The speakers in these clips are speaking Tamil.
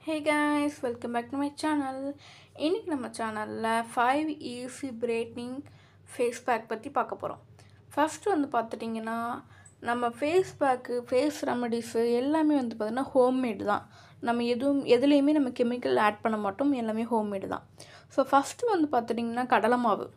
hey guys welcome back to my channel இன்றைக்கி நம்ம சேனலில் five easy brightening face pack பற்றி பார்க்க போகிறோம் ஃபஸ்ட்டு வந்து பார்த்துட்டிங்கன்னா நம்ம ஃபேஸ் பேக்கு ஃபேஸ் ரெமடிஸு எல்லாமே வந்து பார்த்திங்கன்னா ஹோம்மேடு தான் நம்ம எதுவும் எதுலேயுமே நம்ம கெமிக்கல் ஆட் பண்ண மாட்டோம் எல்லாமே ஹோம்மேடு தான் ஸோ ஃபஸ்ட்டு வந்து பார்த்துட்டிங்கன்னா கடலை மாவு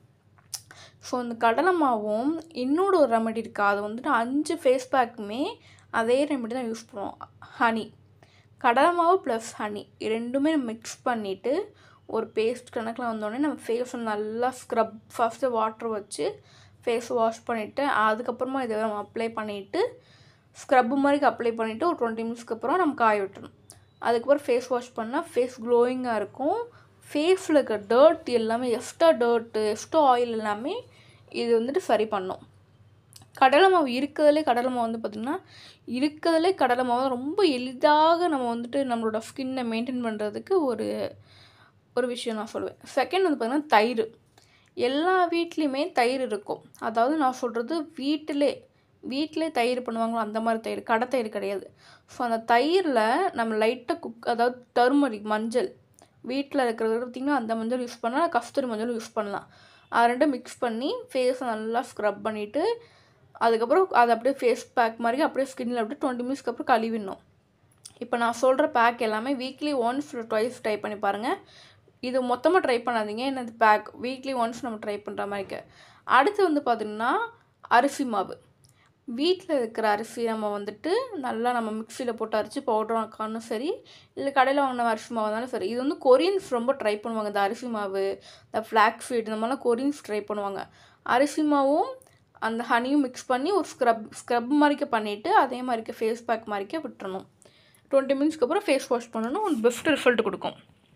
ஸோ இந்த கடலை மாவும் இன்னொரு ஒரு ரெமெடி இருக்குது அது வந்துட்டு அஞ்சு ஃபேஸ் பேக்குமே அதே ரெமெடி தான் யூஸ் பண்ணுவோம் ஹனி கடலை மாவு ப்ளஸ் ஹனி ரெண்டுமே மிக்ஸ் பண்ணிவிட்டு ஒரு பேஸ்ட் கணக்கில் வந்தோடனே நம்ம ஃபேஸை நல்லா ஸ்க்ரப் ஃபஸ்ட்டு வாட்டர் வச்சு ஃபேஸ் வாஷ் பண்ணிவிட்டு அதுக்கப்புறமா இதை நம்ம அப்ளை பண்ணிவிட்டு ஸ்க்ரப்பு மாதிரி அப்ளை பண்ணிவிட்டு ஒரு டுவெண்ட்டி மினிட்ஸ்க்கு அப்புறம் நம்ம காய விட்டணும் அதுக்கப்புறம் ஃபேஸ் வாஷ் பண்ணால் ஃபேஸ் க்ளோயிங்காக இருக்கும் ஃபேஸில் இருக்க டர்ட் எல்லாமே எக்ஸ்ட்ரா டர்ட்டு எக்ஸ்ட்ரா ஆயில் எல்லாமே இது வந்துட்டு சரி பண்ணும் கடலை மாவு இருக்கிறதுலே கடலை மாவு வந்து பார்த்திங்கன்னா இருக்கிறதுலே கடலை மாவு ரொம்ப எளிதாக நம்ம வந்துட்டு நம்மளோட ஸ்கின்னை மெயின்டைன் பண்ணுறதுக்கு ஒரு ஒரு விஷயம் நான் சொல்லுவேன் செகண்ட் வந்து பார்த்திங்கன்னா தயிர் எல்லா வீட்லேயுமே தயிர் இருக்கும் அதாவது நான் சொல்கிறது வீட்டிலே வீட்டிலே தயிர் பண்ணுவாங்களோ அந்த மாதிரி தயிர் கடை தயிர் கிடையாது ஸோ அந்த தயிரில் நம்ம லைட்டாக குக் அதாவது டர்மரிக் மஞ்சள் வீட்டில் இருக்கிறது பார்த்திங்கன்னா அந்த மஞ்சள் யூஸ் பண்ணலாம் கஸ்தூரி மஞ்சள் யூஸ் பண்ணலாம் அது ரெண்டும் மிக்ஸ் பண்ணி ஃபேஸை நல்லா ஸ்க்ரப் பண்ணிவிட்டு அதுக்கப்புறம் அதை அப்படியே ஃபேஸ் பேக் மாதிரி அப்படியே ஸ்கின்னில் அப்படியே டுவெண்ட்டி மினிட்ஸ்க்கு அப்புறம் கழுவிடணும் இப்போ நான் சொல்கிற பேக் எல்லாமே வீக்லி ஒன்ஸ் ட்வைஸ் ட்ரை பண்ணி பாருங்கள் இது மொத்தமாக ட்ரை பண்ணாதீங்க என்னது பேக் வீக்லி ஒன்ஸ் நம்ம ட்ரை பண்ணுற மாதிரிக்க அடுத்து வந்து பார்த்திங்கன்னா அரிசி மாவு வீட்டில் இருக்கிற அரிசி நம்ம வந்துட்டு நல்லா நம்ம மிக்சியில் போட்டு அரைச்சி பவுடர் ஆக்கானும் சரி இல்லை கடையில் வாங்கின அரிசி மாவு இருந்தாலும் சரி இது வந்து கொரியன்ஸ் ரொம்ப ட்ரை பண்ணுவாங்க இந்த அரிசி மாவு இந்த ஃப்ளாக் ஃபீட் இந்த மாதிரிலாம் கொரியன்ஸ் ட்ரை பண்ணுவாங்க அரிசி மாவும் அந்த ஹனியும் மிக்ஸ் பண்ணி ஒரு ஸ்க்ரப் ஸ்க்ரப் மாதிரிக்க பண்ணிவிட்டு அதே மாதிரிக்க ஃபேஸ் பேக் மாதிரிக்க விட்டுறணும் டுவெண்ட்டி மினிட்ஸ்க்கு அப்புறம் ஃபேஸ் வாஷ் பண்ணணும் ஒரு பெஸ்ட் ரிசல்ட் கொடுக்கும்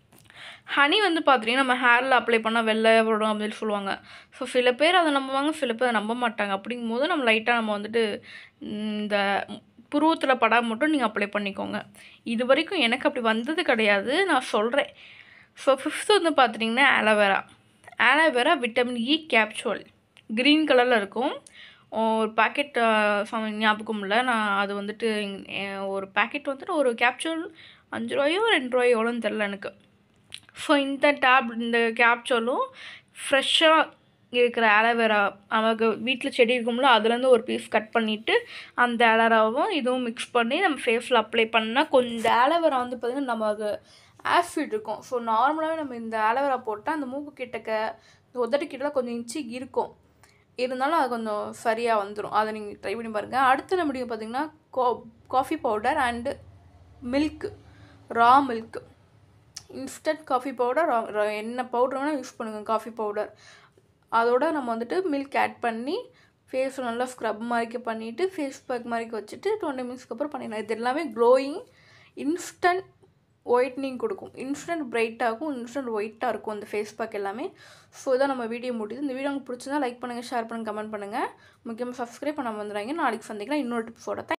ஹனி வந்து பார்த்துட்டிங்கன்னா நம்ம ஹேரில் அப்ளை பண்ணால் வெள்ளை வரும் அப்படின்னு சொல்லுவாங்க ஸோ சில பேர் அதை நம்புவாங்க சில பேர் அதை நம்ப மாட்டாங்க அப்படிங்கும் போது நம்ம லைட்டாக நம்ம வந்துட்டு இந்த புருவத்தில் படாம மட்டும் நீங்கள் அப்ளை பண்ணிக்கோங்க இது வரைக்கும் எனக்கு அப்படி வந்தது கிடையாது நான் சொல்கிறேன் ஸோ ஃபிஃப்த்து வந்து பார்த்துட்டிங்கன்னா aloe vera aloe vera vitamin E capsule green கலரில் இருக்கும் ஒரு பேக்கெட் ஞாபகம் இல்லை நான் அது வந்துட்டு ஒரு பேக்கெட் வந்துட்டு ஒரு கேப்சூல் அஞ்சு ரூபாயோ ரெண்டு ரூபாயோ எவ்வளோன்னு தெரில எனக்கு ஸோ இந்த டேப் இந்த கேப்சூலும் ஃப்ரெஷ்ஷாக இருக்கிற ஆலோவேரா நமக்கு வீட்டில் செடி இருக்கும்ல அதுலேருந்து ஒரு பீஸ் கட் பண்ணிவிட்டு அந்த ஆலோவேராவும் இதுவும் மிக்ஸ் பண்ணி நம்ம ஃபேஸில் அப்ளை பண்ணால் கொஞ்சம் ஆலோவேரா வந்து பார்த்திங்கன்னா நமக்கு ஆசிட் இருக்கும் ஸோ நார்மலாகவே நம்ம இந்த ஆலோவேரா போட்டால் அந்த மூக்கு கிட்டக்க இந்த உதட்டு கிட்டலாம் கொஞ்சம் இன்ச்சு இருக்கும் இருந்தாலும் அது கொஞ்சம் சரியாக வந்துடும் அதை நீங்கள் ட்ரை பண்ணி பாருங்கள் அடுத்த நம்முடைய பார்த்திங்கன்னா கோ coffee powder and milk raw milk instant coffee powder என்ன பவுடர் வேணால் யூஸ் பண்ணுங்கள் காஃபி பவுடர் அதோட நம்ம வந்துட்டு மில்க் ஆட் பண்ணி ஃபேஸ் நல்லா ஸ்க்ரப் மாதிரிக்க பண்ணிவிட்டு ஃபேஸ் பேக் மாதிரிக்க வச்சுட்டு டுவெண்ட்டி மினிட்ஸ்க்கு அப்புறம் பண்ணிடலாம் இது எல்லாமே க்ளோயிங் இன்ஸ்டன்ட் ஒயிட்னிங் கொடுக்கும் இன்ஸ்டன்ட் பிரைட்டாகும் இன்ஸ்டன்ட் ஒயிட்டாக இருக்கும் அந்த ஃபேஸ் பேக் எல்லாமே ஸோ இதான் நம்ம வீடியோ முடியுது இந்த வீடியோ உங்களுக்கு பிடிச்சிருந்தா லைக் பண்ணுங்கள் ஷேர் பண்ணுங்கள் கமெண்ட் பண்ணுங்கள் முக்கியமாக சப்ஸ்கிரைப் பண்ண வந்துடுறாங்க நாளைக்கு சந்திக்கலாம் இன்னொரு டிப்ஸோட